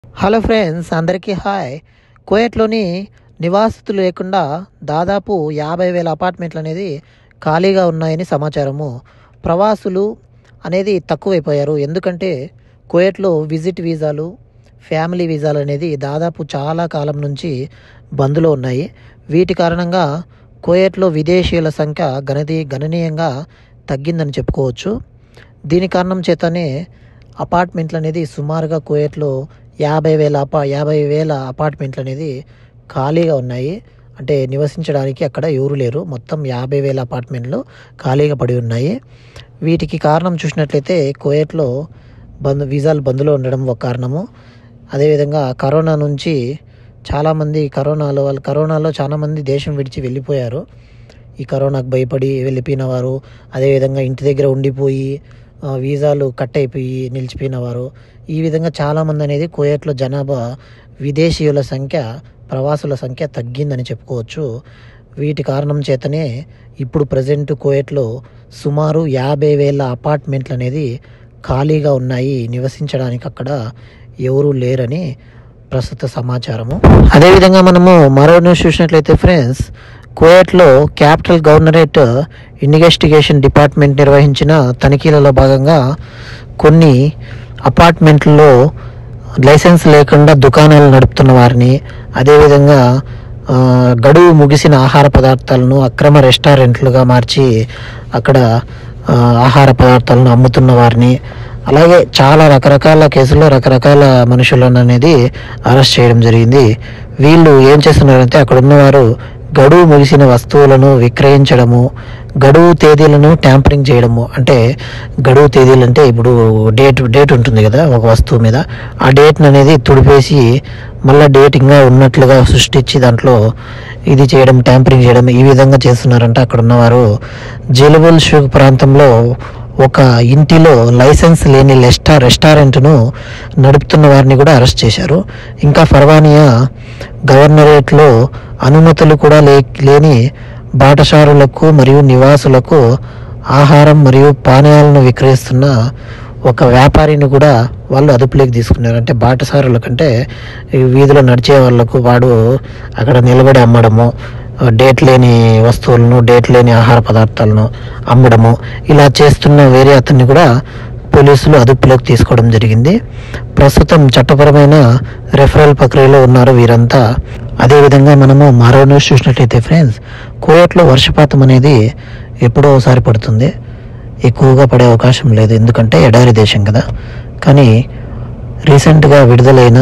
hello friends అందరికీ hi కువైట్లోని నివాసితులు లేకుండా దాదాపు యాభై వేల అపార్ట్మెంట్లు అనేది ఖాళీగా ఉన్నాయని సమాచారము ప్రవాసులు అనేది తక్కువైపోయారు ఎందుకంటే కువైట్లో విజిట్ వీసాలు ఫ్యామిలీ వీసాలు అనేది దాదాపు చాలా కాలం నుంచి బంద్లో ఉన్నాయి వీటి కారణంగా కువైట్లో విదేశీయుల సంఖ్య గణది గణనీయంగా తగ్గిందని చెప్పుకోవచ్చు దీని కారణం చేతనే అపార్ట్మెంట్లు అనేది సుమారుగా కువైట్లో యాభై వేల అపా యాభై వేల అపార్ట్మెంట్లు అనేది ఖాళీగా ఉన్నాయి అంటే నివసించడానికి అక్కడ ఎవరు లేరు మొత్తం యాభై వేల అపార్ట్మెంట్లు ఖాళీగా పడి ఉన్నాయి వీటికి కారణం చూసినట్లయితే కువైట్లో బంద్ వీసాలు బంద్లో ఉండడం ఒక కారణము అదేవిధంగా కరోనా నుంచి చాలామంది కరోనాలో వాళ్ళు కరోనాలో చాలామంది దేశం విడిచి వెళ్ళిపోయారు ఈ కరోనాకు భయపడి వెళ్ళిపోయిన వారు అదేవిధంగా ఇంటి దగ్గర ఉండిపోయి ఆ, వీసాలు కట్ అయిపోయి నిలిచిపోయిన వారు ఈ విధంగా చాలామంది అనేది కువైట్లో జనాభా విదేశీయుల సంఖ్య ప్రవాసుల సంఖ్య తగ్గిందని చెప్పుకోవచ్చు వీటి కారణం చేతనే ఇప్పుడు ప్రజెంట్ కువైట్లో సుమారు యాభై వేల అపార్ట్మెంట్లు అనేది ఖాళీగా ఉన్నాయి నివసించడానికి అక్కడ ఎవరూ లేరని ప్రస్తుత సమాచారము అదేవిధంగా మనము మరో న్యూస్ చూసినట్లయితే ఫ్రెండ్స్ కువైట్లో క్యాపిటల్ గవర్నరేట్ ఇన్వెస్టిగేషన్ డిపార్ట్మెంట్ నిర్వహించిన తనిఖీలలో భాగంగా కొన్ని అపార్ట్మెంట్లలో లైసెన్స్ లేకుండా దుకాణాలు నడుపుతున్న వారిని అదేవిధంగా ఆ, గడువు ముగిసిన ఆహార పదార్థాలను అక్రమ రెస్టారెంట్లుగా మార్చి అక్కడ ఆ, ఆహార పదార్థాలను అమ్ముతున్న వారిని అలాగే చాలా రకరకాల కేసుల్లో రకరకాల మనుషులను అనేది అరెస్ట్ చేయడం జరిగింది వీళ్ళు ఏం చేస్తున్నారంటే అక్కడ ఉన్నవారు గడువు ముగిసిన వస్తువులను విక్రయించడము గడువు తేదీలను ట్యాంపరింగ్ చేయడము అంటే గడువు తేదీలు అంటే ఇప్పుడు డేట్ డేట్ ఉంటుంది కదా ఒక వస్తువు మీద ఆ డేట్ని అనేది తుడిపేసి మళ్ళీ డేట్ ఇంకా ఉన్నట్లుగా సృష్టించి దాంట్లో ఇది చేయడం ట్యాంపరింగ్ చేయడం ఈ విధంగా చేస్తున్నారంటే అక్కడ ఉన్నవారు జెలుబుల్ షూక్ ప్రాంతంలో ఒక ఇంటిలో లైసెన్స్ లేని లెస్టా రెస్టారెంట్ను నడుపుతున్న వారిని కూడా అరెస్ట్ చేశారు ఇంకా ఫర్వానియా గవర్నరేట్లో అనుమతులు కూడా లే లేని బాటసారులకు మరియు నివాసులకు ఆహారం మరియు పానీయాలను విక్రయిస్తున్న ఒక వ్యాపారిని కూడా వాళ్ళు అదుపులోకి తీసుకున్నారు అంటే బాటసారుల కంటే ఈ వీధిలో నడిచే వాళ్ళకు వాడు అక్కడ నిలబడి అమ్మడము డేట్ లేని వస్తువులను డేట్ లేని ఆహార పదార్థాలను అమ్మడము ఇలా చేస్తున్న వేరే అతన్ని కూడా పోలీసులు అదుపులోకి తీసుకోవడం జరిగింది ప్రస్తుతం చట్టపరమైన రెఫరల్ ప్రక్రియలో ఉన్నారు వీరంతా అదేవిధంగా మనము మరో న్యూస్ చూసినట్లయితే ఫ్రెండ్స్ కువైట్లో వర్షపాతం అనేది ఎప్పుడో ఒకసారి పడుతుంది ఎక్కువగా పడే అవకాశం లేదు ఎందుకంటే ఎడారి దేశం కదా కానీ రీసెంట్గా విడుదలైన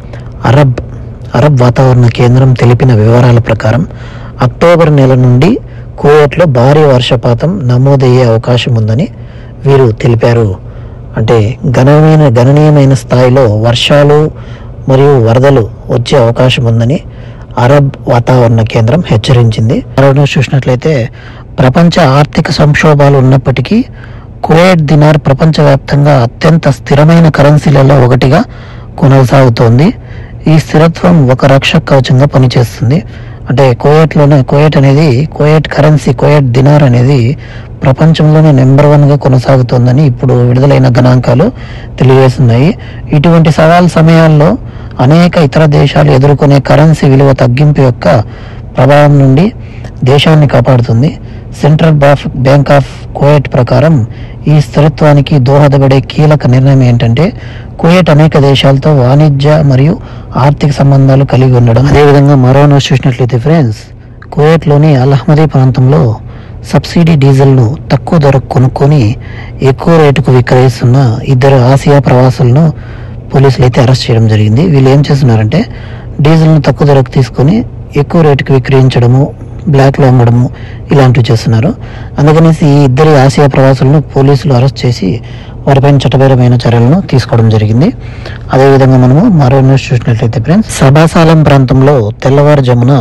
అరబ్ అరబ్ వాతావరణ కేంద్రం తెలిపిన వివరాల ప్రకారం అక్టోబర్ నెల నుండి కువైట్లో భారీ వర్షపాతం నమోదయ్యే అవకాశం ఉందని వీరు తెలిపారు అంటే గణనీయమైన గణనీయమైన స్థాయిలో వర్షాలు మరియు వరదలు వచ్చే అవకాశం ఉందని అరబ్ వాతావరణ కేంద్రం హెచ్చరించింది మరో చూసినట్లయితే ప్రపంచ ఆర్థిక సంక్షోభాలు ఉన్నప్పటికీ కువైట్ దినార్ ప్రపంచవ్యాప్తంగా అత్యంత స్థిరమైన కరెన్సీలలో ఒకటిగా కొనసాగుతోంది ఈ స్థిరత్వం ఒక రక్షక కవచంగా పనిచేస్తుంది అంటే కువైట్లోనే కువైట్ అనేది కువైట్ కరెన్సీ కువైట్ దినార్ అనేది ప్రపంచంలోనే నెంబర్ వన్గా కొనసాగుతోందని ఇప్పుడు విడుదలైన గణాంకాలు తెలియజేస్తున్నాయి ఇటువంటి సవాల్ సమయాల్లో అనేక ఇతర దేశాలు ఎదుర్కొనే కరెన్సీ విలువ తగ్గింపు యొక్క ప్రభావం నుండి దేశాన్ని కాపాడుతుంది సెంట్రల్ బాఫ్ బ్యాంక్ ఆఫ్ కువైట్ ప్రకారం ఈ స్థిరత్వానికి దోహదపడే కీలక నిర్ణయం ఏంటంటే కువైట్ అనేక దేశాలతో వాణిజ్య మరియు ఆర్థిక సంబంధాలు కలిగి ఉండడం అదేవిధంగా మరో న్యూస్ చూసినట్లయితే ఫ్రెండ్స్ కువైట్లోని అల్హమదీ ప్రాంతంలో సబ్సిడీ డీజిల్ను తక్కువ ధరకు కొనుక్కొని ఎక్కువ రేటుకు విక్రయిస్తున్న ఇద్దరు ఆసియా ప్రవాసులను పోలీసులు అయితే అరెస్ట్ చేయడం జరిగింది వీళ్ళు ఏం చేస్తున్నారంటే డీజిల్ను తక్కువ ధరకు తీసుకొని ఎక్కువ రేటుకి విక్రయించడము బ్లాక్లో అమ్మడము ఇలాంటివి చేస్తున్నారు అందుకనేసి ఈ ఇద్దరి ఆసియా ప్రవాసులను పోలీసులు అరెస్ట్ చేసి వారిపైన చట్టపరమైన చర్యలను తీసుకోవడం జరిగింది అదేవిధంగా మనము మరో న్యూస్ చూసినట్లయితే ఫ్రెండ్స్ సభాసాలం ప్రాంతంలో తెల్లవారుజామున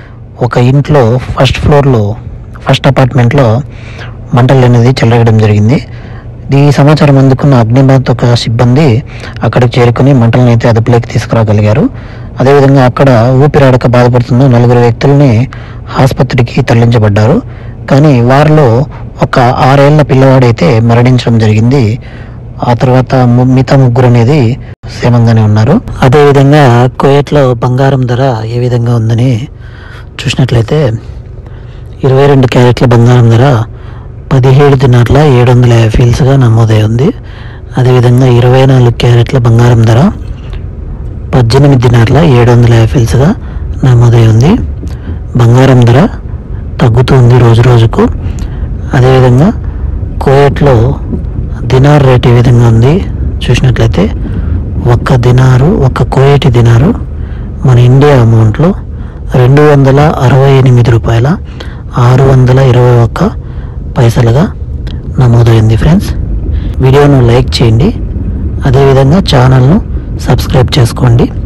ఒక ఇంట్లో ఫస్ట్ ఫ్లోర్లో ఫస్ట్ అపార్ట్మెంట్లో మంటలు అనేది చెలరగడం జరిగింది ఈ సమాచారం అందుకున్న అగ్నిమాపక సిబ్బంది అక్కడికి చేరుకుని మంటలను అయితే అదుపులోకి తీసుకురాగలిగారు అదేవిధంగా అక్కడ ఊపిరాడక బాధపడుతున్న నలుగురు వ్యక్తుల్ని ఆసుపత్రికి తరలించబడ్డారు కానీ వారిలో ఒక ఆరేళ్ల పిల్లవాడైతే మరణించడం జరిగింది ఆ తర్వాత ము- మిగతా ముగ్గురు అనేది క్షేమంగానే ఉన్నారు అదేవిధంగా కువైట్లో బంగారం ధర ఏ విధంగా ఉందని చూసినట్లయితే ఇరవై రెండు క్యారెట్ల బంగారం ధర పదిహేడు దినార్ల ఏడు వందల యాభై ఫీల్స్గా నమోదై ఉంది అదేవిధంగా ఇరవై నాలుగు క్యారెట్ల బంగారం ధర పద్దెనిమిది దినార్ల ఏడు వందల యాభై ఫీల్స్గా నమోదై ఉంది బంగారం ధర తగ్గుతూ ఉంది రోజు రోజుకు అదేవిధంగా కోయట్లో దినార్ రేట్ ఏ విధంగా ఉంది చూసినట్లయితే ఒక్క దినారు ఒక్క కోయటి దినారు మన ఇండియా అమౌంట్లో రెండు వందల అరవై ఎనిమిది రూపాయల ఆరు వందల ఇరవై ఒక్క పైసలుగా నమోదైంది ఫ్రెండ్స్ వీడియోను లైక్ చేయండి అదేవిధంగా ఛానల్ను సబ్స్క్రైబ్ చేసుకోండి